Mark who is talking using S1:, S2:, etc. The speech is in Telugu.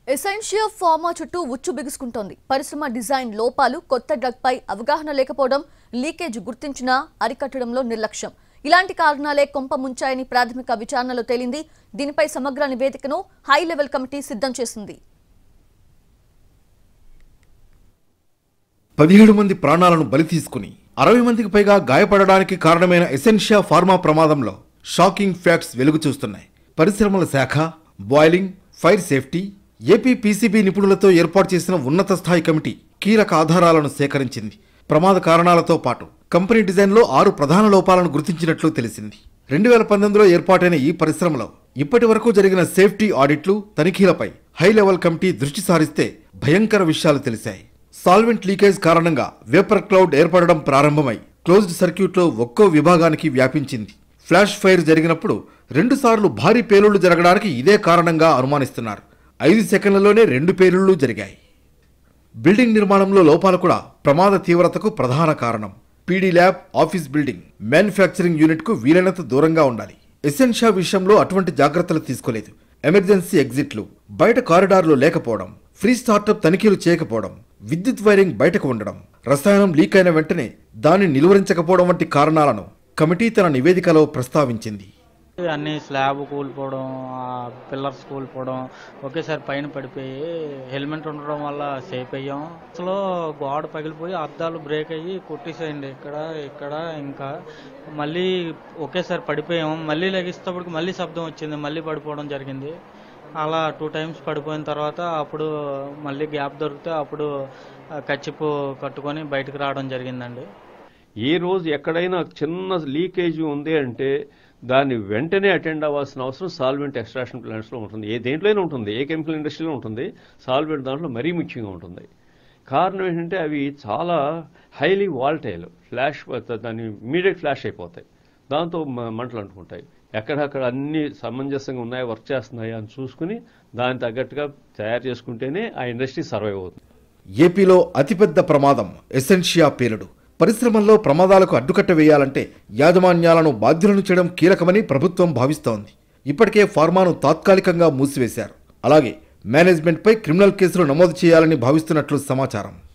S1: ఎసెన్షియా ఫార్మా చుట్టూ ఉచ్చు బిగుసుకుంటోంది పరిశ్రమ డిజైన్ లోపాలు కొత్త డ్రగ్ పై అవగాహన లేకపోవడం లీకేజ్ గుర్తించినా అరికట్టడంలో నిర్లక్ష్యం ఇలాంటి కారణాలే కొంప ముంచాయని ప్రాథమిక విచారణలో తేలింది దీనిపై సమగ్ర నివేదికను హై లెవెల్ కమిటీ సిద్ధం చేసింది
S2: పదిహేడు మంది ప్రాణాలను బలి తీసుకుని అరవై మందికి పైగా గాయపడడానికి కారణమైన ఎసెన్షియా ఫార్మా ప్రమాదంలో షాకింగ్ ఫ్యాక్ట్స్ వెలుగు చూస్తున్నాయి పరిశ్రమల శాఖ boiling fire safety AP PCB నిపుణులతో ఏర్పాటు చేసిన ఉన్నత స్థాయి కమిటీ కీలక ఆధారాలను సేకరించింది ప్రమాద కారణాలతో పాటు కంపెనీ డిజైన్లో ఆరు ప్రధాన లోపాలను గుర్తించినట్లు తెలిసింది రెండు వేల పంతొమ్మిదిలో ఏర్పాటైన ఈ పరిశ్రమలో ఇప్పటి వరకు జరిగిన సేఫ్టీ ఆడిట్లు తనిఖీలపై హై లెవెల్ కమిటీ దృష్టి సారిస్తే భయంకర విషయాలు తెలిసాయి సాల్వెంట్ లీకేజ్ కారణంగా వేపర్ క్లౌడ్ ఏర్పడడం ప్రారంభమై క్లోజ్డ్ సర్క్యూట్లో ఒక్కో విభాగానికి వ్యాపించింది ఫ్లాష్ ఫైర్ జరిగినప్పుడు రెండుసార్లు భారీ పేలుళ్లు జరగడానికి ఇదే కారణంగా అనుమానిస్తున్నారు ఐదు సెకండ్లలోనే రెండు పేలుళ్లు జరిగాయి బిల్డింగ్ నిర్మాణంలో లోపాలు కూడా ప్రమాద తీవ్రతకు ప్రధాన కారణం PD lab office building manufacturing యూనిట్కు వీలైనంత దూరంగా ఉండాలి ఎసెన్షియా విషయంలో అటువంటి జాగ్రత్తలు తీసుకోలేదు ఎమర్జెన్సీ ఎగ్జిట్లు బయట కారిడార్లు లేకపోవడం ఫ్రీ స్టార్టప్ తనిఖీలు చేయకపోవడం విద్యుత్ వైరింగ్ బయటకు ఉండడం రసాయనం లీక్ అయిన వెంటనే దాన్ని నిలువరించకపోవడం వంటి కారణాలను కమిటీ తన నివేదికలో ప్రస్తావించింది
S3: అన్ని స్లాబ్ కూలిపోవడం పిల్లర్స్ కూలిపోవడం ఒకేసారి పైన పడిపోయి హెల్మెట్ ఉండడం వల్ల సేఫ్ అయ్యాం అసలు గోడ పగిలిపోయి అద్దాలు బ్రేక్ అయ్యి కొట్టేసేయండి ఇక్కడ ఇక్కడ ఇంకా మళ్ళీ ఒకేసారి పడిపోయాం మళ్ళీ లెగిస్తేప్పటికి మళ్ళీ శబ్దం వచ్చింది మళ్ళీ పడిపోవడం జరిగింది అలా టూ టైమ్స్ పడిపోయిన తర్వాత అప్పుడు మళ్ళీ గ్యాప్ దొరికితే అప్పుడు ఆ, కచ్చిపు కట్టుకొని బయటకు రావడం జరిగిందండి
S4: ఏ రోజు ఎక్కడైనా చిన్న లీకేజ్ ఉంది అంటే దాన్ని వెంటనే అటెండ్ అవ్వాల్సిన అవసరం సాల్వెంట్ ఎక్స్ట్రాక్షన్ ప్లాంట్స్లో ఉంటుంది ఏ దేంట్లోనే ఉంటుంది ఏ కెమికల్ ఇండస్ట్రీలో ఉంటుంది సాల్వెంట్ దాంట్లో మరీ ముఖ్యంగా ఉంటుంది కారణం ఏంటంటే అవి చాలా హైలీ వాల్టైల్ ఫ్లాష్ దాన్ని ఇమీడియట్ ఫ్లాష్ అయిపోతాయి దాంతో మ- మంటలు అంటుకుంటాయి ఎక్కడక్కడ అన్ని సమంజసంగా ఉన్నాయా వర్క్ చేస్తున్నాయా అని చూసుకుని దానికి తగ్గట్టుగా తయారు చేసుకుంటేనే ఆ ఇండస్ట్రీ సర్వైవ్ అవుతుంది
S2: ఏపీలో అతిపెద్ద ప్రమాదం ఎసెన్షియా పేలుడు పరిశ్రమల్లో ప్రమాదాలకు అడ్డుకట్ట వేయాలంటే యాజమాన్యాలను బాధ్యులను చేయడం కీలకమని ప్రభుత్వం భావిస్తోంది ఇప్పటికే ఫార్మాను తాత్కాలికంగా మూసివేశారు అలాగే మేనేజ్మెంట్పై క్రిమినల్ కేసులు నమోదు చేయాలని భావిస్తున్నట్లు సమాచారం